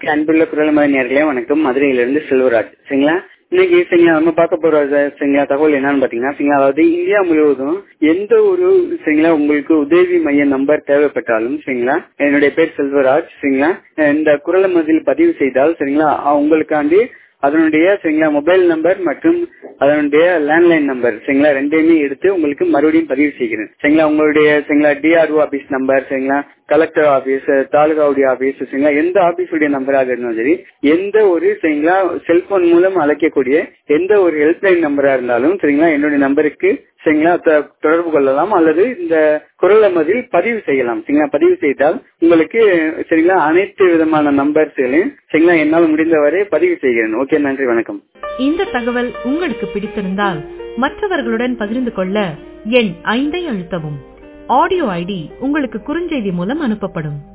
அன்புள்ள குரல்மதி நேர்களே வணக்கம் மதுரையிலிருந்து செல்வராஜ் சரிங்களா இன்னைக்கு சரிங்களா நம்ம பார்க்க போற ச- சரிங்களா தகவல் என்னன்னு பாத்தீங்கன்னா சரிங்களா அதாவது இந்தியா முழுவதும் எந்த ஒரு சரிங்களா உங்களுக்கு உதவி மைய நம்பர் தேவைப்பட்டாலும் சரிங்களா என்னுடைய பேர் செல்வராஜ் சரிங்களா இந்த குரல் மதில் பதிவு செய்தால் சரிங்களா அ- உங்களுக்காண்டி அதனுடைய சரிங்களா மொபைல் நம்பர் மற்றும் அதனுடைய லேண்ட்லைன் நம்பர் சரிங்களா ரெண்டையுமே எடுத்து உங்களுக்கு மறுபடியும் பதிவு செய்கிறேன் சரிங்களா உங்களுடைய சரிங்களா டிஆர்ஓ ஆபீஸ் நம்பர் சரிங்களா கலெக்டர் ஆபீஸ் தாலுகாவுடைய ஆபீஸ் சரிங்களா எந்த ஆபீஸுடைய நம்பராக இருந்தாலும் சரி எந்த ஒரு சரிங்களா செல்போன் மூலம் அழைக்கக்கூடிய எந்த ஒரு ஹெல்ப்லைன் நம்பரா இருந்தாலும் சரிங்களா என்னுடைய நம்பருக்கு சரிங்களா தொ- தொடர்பு கொள்ளலாம் அல்லது இந்த குரல் மதில் பதிவு செய்யலாம் சரிங்களா பதிவு செய்தால் உங்களுக்கு சரிங்களா அனைத்து விதமான நம்பர்ஸ்களையும் சரிங்களா என்னால் முடிந்தவரை பதிவு செய்கிறேன் ஓகே நன்றி வணக்கம் இந்த தகவல் உங்களுக்கு பிடித்திருந்தால் மற்றவர்களுடன் பகிர்ந்து கொள்ள எண் ஐந்தை அழுத்தவும் ஆடியோ ஐடி உங்களுக்கு குறுஞ்செய்தி மூலம் அனுப்பப்படும்